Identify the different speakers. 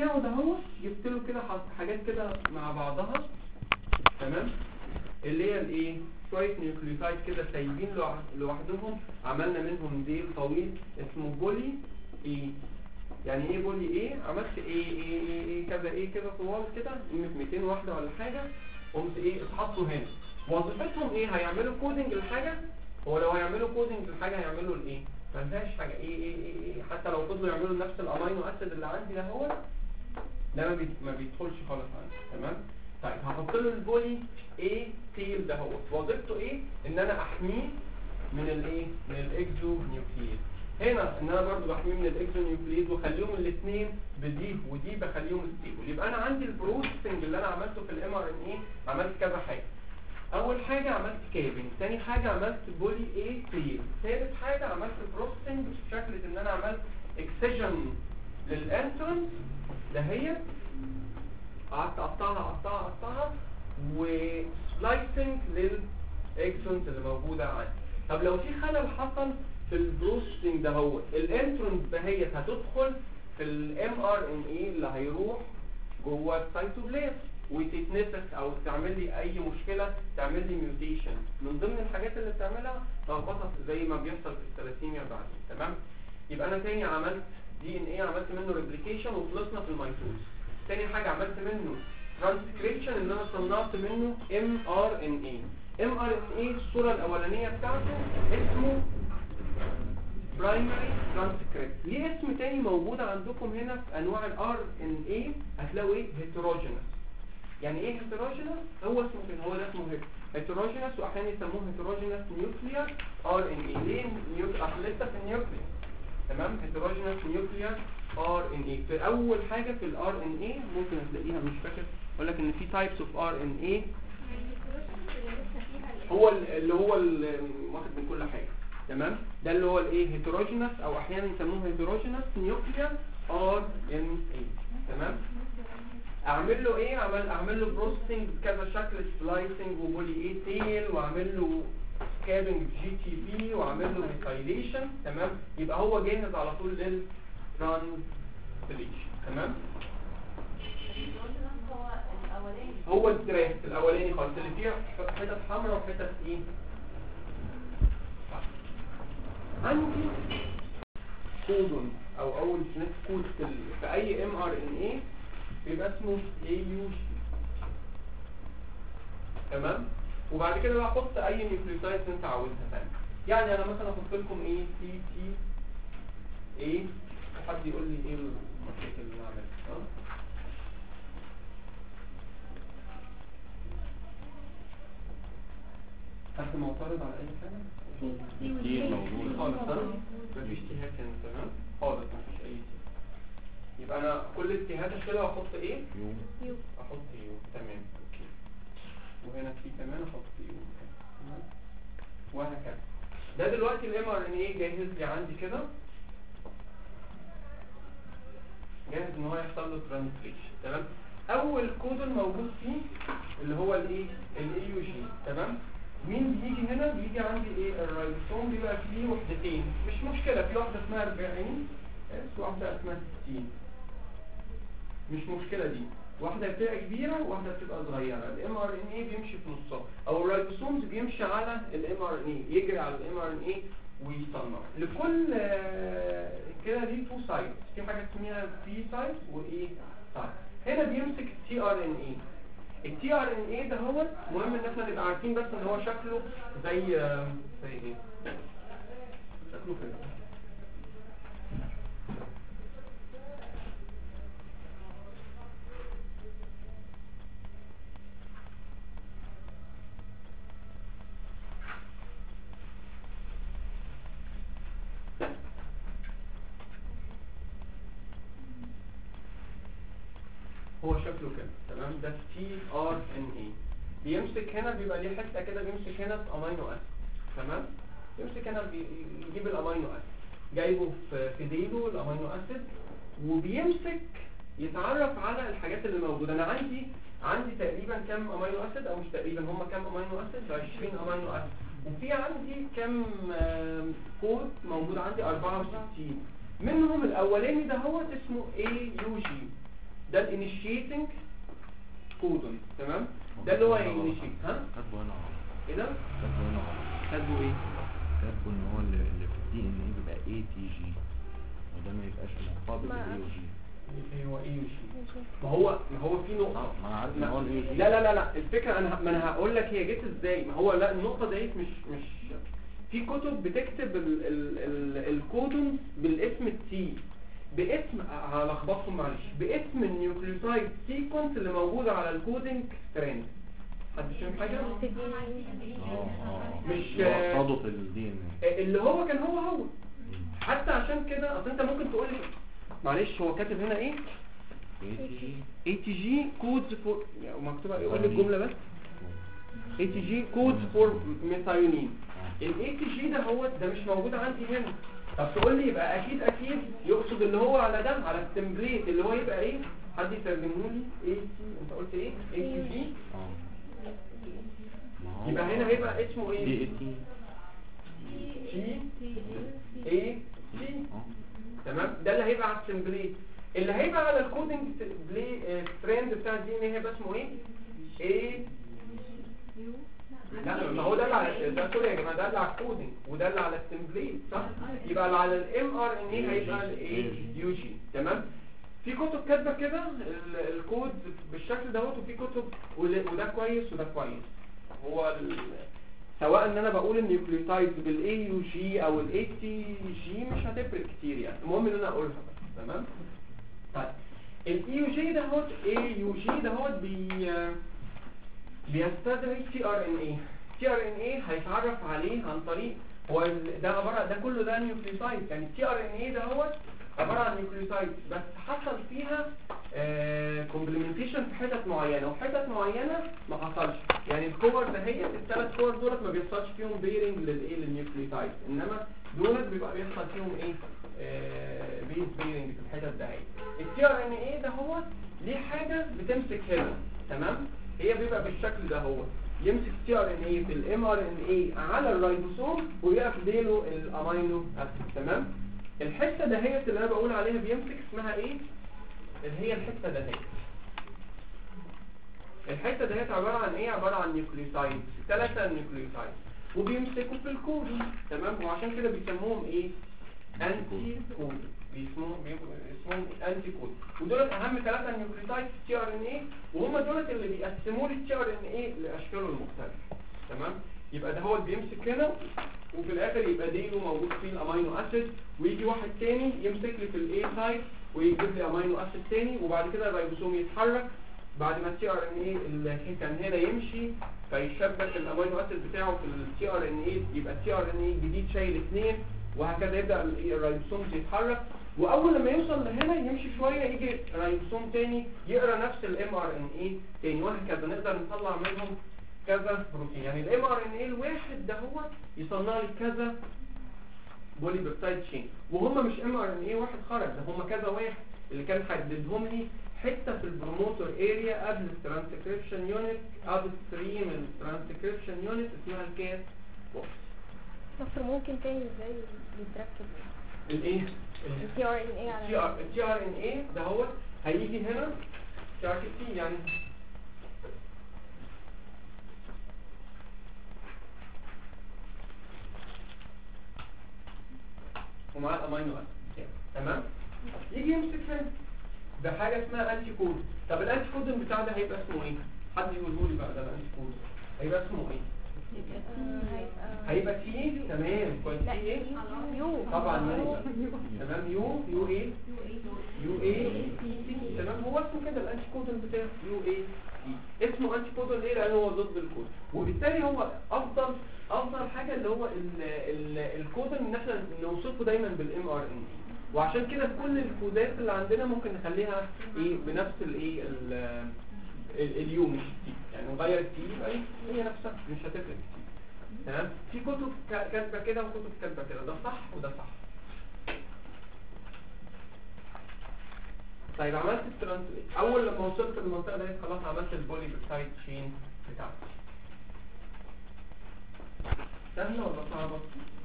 Speaker 1: بتاعه ده هو جبت له كده ح- حاجات كده مع بعضها تمام اللي هي الايه شويه نيوكليوتايد كده سايبين لوح- لوحدهم عملنا منهم ديل طويل اسمه بولي ايه يعني ايه بولي ايه عملت ايه ايه ايه, إيه كذا ايه كده طوال كده قيمه 200 واحده ولا حاجه قمت ايه اتحطوا هنا وظيفتهم ايه هيعملوا كودنج للحاجه هو لو هيعملوا كودنج للحاجه هيعملوا الايه ما فيهاش حاجه ايه ايه ايه, إيه حتى لو فضلوا يعملوا نفس الامينو اسيد اللي عندي ده هو ده ما, بيت... ما بيدخلش خالص عندي تمام طيب هحط له البولي ايه تيل ده هو وظيفته ايه ان انا احميه من الايه من الاكزو نيوكليد هنا ان انا برضو بحميه من الاكزو نيوكليد واخليهم الاثنين بدي ودي بخليهم ستيبل يبقى انا عندي البروسيسنج اللي انا عملته في الام ار ان ايه عملت كذا حاجه اول حاجه عملت كابنج ثاني حاجه عملت بولي ايه تيل ثالث حاجه عملت بروسيسنج بشكل ان انا عملت اكسجن للانترنس دهيت قعدت اقطعها اقطعها اقطعها وسلايسنج للاكسونز اللي موجوده عندي طب لو في خلل حصل في البروسيسنج ده هو الانترنس دهيت هتدخل في الام ار ان اي اللي هيروح جوه السيتوبلازم وتتنفخ او تعمل لي اي مشكله تعمل لي ميوتيشن من ضمن الحاجات اللي بتعملها تلخبطه زي ما بيحصل في الثلاثيميا بعدين تمام يبقى انا تاني عملت دي ان ايه عملت منه ريبليكيشن وخلصنا في الميتوز تاني حاجه عملت منه ترانسكريبشن ان انا صنعت منه ام ار ان اي ام ار ان اي الصوره الاولانيه بتاعته اسمه برايمري ترانسكريبت ليه اسم تاني موجود عندكم هنا في انواع الار ان اي هتلاقوا ايه هيتروجينس يعني ايه هيتروجينس هو اسمه كده هو ده اسمه هيتروجينس واحيانا يسموه هيتروجينس نيوكليير ار ان اي ليه نيوكليير اصل لسه في النيوكليير تمام هيتروجينس نيوكليير ار ان اي في اول حاجه في الار ان اي ممكن هتلاقيها مش فاكر اقول لك ان في تايبس اوف ار ان اي هو ال- اللي هو ال- واخد من كل حاجه تمام ده اللي هو الايه هيتروجينس او احيانا يسموه هيتروجينس نيوكليير ار ان اي تمام اعمل له ايه اعمل اعمل له بروسيسنج بكذا شكل سلايسنج وبولي ايه تيل واعمل له سكابنج جي تي بي واعمل له ميثايليشن تمام يبقى هو جاهز على طول للترانسليشن تمام
Speaker 2: هو الاولاني
Speaker 1: هو الدرافت الاولاني خالص اللي فيه حتت حمراء وحتت ايه صح. عندي كودون او اول سنك كود في, ال- في اي ام ار ان اي بيبقى اسمه اي يو جي تمام وبعد كده بقى احط اي نيوكليوتايد انت عاوزها ثاني يعني انا مثلا احط لكم ايه تي تي ايه حد يقول لي ايه المشاكل اللي انا عملتها ها؟ حد معترض على اي حاجه
Speaker 3: كتير موجود
Speaker 1: خالص ها مفيش اجتهاد هنا تمام خالص مفيش اي اجتهاد يبقى انا كل اجتهاد كده احط ايه
Speaker 3: يوم
Speaker 1: احط يو تمام اوكي وهنا في كمان احط يو تمام وهكذا ده دلوقتي الام ار ان ايه جاهز لي عندي كده جاهز ان هو يحصل له ترانسليشن تمام اول كود الموجود فيه اللي هو الايه الاي يو جي تمام مين بيجي هنا بيجي عندي ايه الرايبوسوم بيبقى فيه وحدتين مش مشكله في واحده اسمها 40 اس واحده اسمها 60 مش مشكله دي واحده بتبقى كبيره وواحده بتبقى صغيره الام ار ان اي بيمشي في نصها او الرايبوسومز بيمشي على الام ار ان اي يجري على الام ار ان اي ويصنع لكل آه، كده دي تو سايتس في حاجه اسمها بي سايت وايه سايت هنا بيمسك التي ار ان اي التي ار ان اي ده هو مهم ان احنا نبقى عارفين بس ان هو شكله زي آه، زي ايه شكله كده هو شكله كده تمام ده تي ار ان اي بيمسك هنا بيبقى ليه حته كده بيمسك هنا في امينو اسيد تمام يمسك هنا بي- يجيب الامينو اسيد جايبه في في ديله الامينو اسيد وبيمسك يتعرف على الحاجات اللي موجوده انا عندي عندي تقريبا كام امينو اسيد او مش تقريبا هم كام امينو اسيد 20 امينو اسيد وفي عندي كام آم، كود موجود عندي 64 منهم الاولاني ده هو اسمه اي يو جي ده الانيشيتنج كودون تمام ده اللي هو ينيشيت ها
Speaker 3: كاتبه هنا غلط
Speaker 1: ايه ده
Speaker 3: كاتبه هنا غلط
Speaker 1: كاتبه ايه
Speaker 3: كاتبه ان هو اللي اللي في الدي ان ايه بيبقى اي تي جي وده ما يبقاش مقابل
Speaker 2: ما
Speaker 3: الاي او جي
Speaker 1: ايه هو ايه وشي ما هو ما هو في نقطة
Speaker 3: اه ما انا عارف ان هو الاي او جي
Speaker 1: لا لا لا لا الفكرة انا ه- ما انا هقول لك هي جت ازاي ما هو لا النقطة ديت مش مش في كتب بتكتب ال ال ال الكودون بالاسم التي باسم هلخبطكم معلش باسم النيوكليوتايد سيكونس اللي موجود على الكودنج ستراند حد فاهم حاجة؟
Speaker 3: اه اه
Speaker 1: مش-
Speaker 3: اللي هو قصده في الدي ان ايه
Speaker 1: اللي هو كان هو هو حتى عشان كده اصل انت ممكن تقول لي معلش هو كاتب هنا ايه؟
Speaker 3: اي تي جي
Speaker 1: اي تي جي كودز فور مكتوبه ايه قول لي الجمله بس اي تي جي كودز فور ميثايونين الاي تي جي ده هو ده مش موجود عندي هنا طب تقول لي يبقى اكيد اكيد يقصد اللي هو على ده على التمبليت اللي هو يبقى ايه حد يترجمه لي اي تي انت قلت ايه اي تي جي
Speaker 3: اه ما هو-
Speaker 1: يبقى هنا هيبقى اسمه
Speaker 3: دي
Speaker 1: ايه
Speaker 3: اي تي
Speaker 1: تي اي تي
Speaker 3: اه
Speaker 1: تمام ده اللي هيبقى على التمبليت اللي هيبقى على الكودنج ترند بتاع الدي ان ايه هيبقى اسمه ايه ايه لا ما هو ده اللي على ده سوري يا جماعه ده اللي على الكودنج وده اللي على التمبليت صح يبقى اللي على الام ار ان اي هيبقى الايه يو جي تمام في كتب كاتبه كده ال- الكود بالشكل دوت وفي كتب وده وده كويس وده كويس هو ال... سواء ان انا بقول النيوكليوتايدز بالاي يو جي او الاي تي جي مش هتفرق كتير يعني المهم ان انا اقولها بس تمام طيب الاي يو جي ده هو اي يو جي ده هو بي بيستدعي تي ار ان اي تي ار ان اي هيتعرف عليه عن طريق هو ال- ده عباره ده كله ده نيوكليوتايد يعني تي ار ان اي ده هو عباره عن نيوكليوتايد بس حصل فيها كومبلمنتيشن في حتت معينه وفي حتت معينه ما حصلش يعني الكور ده هي الثلاث كور دولت ما بيحصلش فيهم بيرنج للايه للنيوكليوتايد انما دولت بيبقى بيحصل فيهم ايه بيز بيرنج في الحتت ده التي ار ان اي ده هو ليه حاجه بتمسك هنا تمام هي بيبقى بالشكل ده هو يمسك تي ار ان اي في الام ار ان اي على الرايبوسوم ويقف ديله الامينو اسيد تمام الحته دهيت اللي انا بقول عليها بيمسك اسمها ايه اللي هي الحته دهيت الحته دهيت عباره عن ايه عباره عن نيوكليوتايد ثلاثه نيوكليوتايد وبيمسكوا في الكود تمام وعشان كده بيسموهم ايه انتي كود بيسموهم بيسموهم انتي كود ودول اهم ثلاثه نيوكليوتايد في التي ار ان اي وهم دولت اللي بيقسموا لي التي ار ان اي لاشكاله المختلفه تمام يبقى ده هو اللي بيمسك هنا وفي الاخر يبقى ديله موجود فيه الامينو اسيد ويجي واحد تاني يمسك لي في الاي سايد ويجيب لي امينو اسيد تاني وبعد كده الريبوسوم يتحرك بعد ما التي ار ان اي اللي كان هنا يمشي فيشبك الامينو اسيد بتاعه في التي ار ان اي يبقى التي ار ان اي الجديد شايل اثنين وهكذا يبدا ال- الريبوسوم يتحرك واول لما يوصل لهنا يمشي شويه يجي ريبوسوم تاني يقرا نفس الام ار ان اي تاني وهكذا نقدر نطلع منهم كذا بروتين يعني الام ار ان اي الواحد ده هو يصنع لي كذا بولي بيبتايد تشين وهم مش ام ار ان اي واحد خرج ده هم كذا واحد اللي كان حددهم لي حته في البروموتور اريا قبل الترانسكريبشن يونت قبل 3 من الترانسكريبشن يونت اسمها الكاس بوكس
Speaker 2: دكتور ممكن تاني ازاي بيتركب
Speaker 1: الايه
Speaker 2: التي ار ان اي على
Speaker 1: التي ار التي ار ان اي ده هو هيجي هنا تي ار تي يعني ومعاه الامينو اسيد تمام يجي يمسك هنا بحاجه اسمها انتي كود طب الانتي كود بتاع ده هيبقى اسمه ايه حد يقوله لي بقى ده الانتي كود هيبقى اسمه ايه هيبقى تي تمام كويس تي ايه
Speaker 2: يو
Speaker 1: طبعا يو تمام يو يو ايه يو ايه تمام هو اسمه كده الانتي كودون بتاعه يو ايه اسمه انتي كودون ليه لانه هو ضد الكود وبالتالي هو افضل افضل حاجه اللي هو ال ال الكودون ان احنا نوصفه دايما بالام ار ان وعشان كده كل الكودات اللي عندنا ممكن نخليها ايه بنفس الايه ال- ال- اليو مش التي يعني نغير التي يبقى إيه؟ هي نفسها مش هتفرق كتير تمام في كتب ك- كاتبه كده وكتب كاتبه كده ده صح وده صح طيب عملت الترانسليت اول لما وصلت للمنطقه دي خلاص عملت البولي بيبتايد تشين بتاعتي سهله ولا صعبه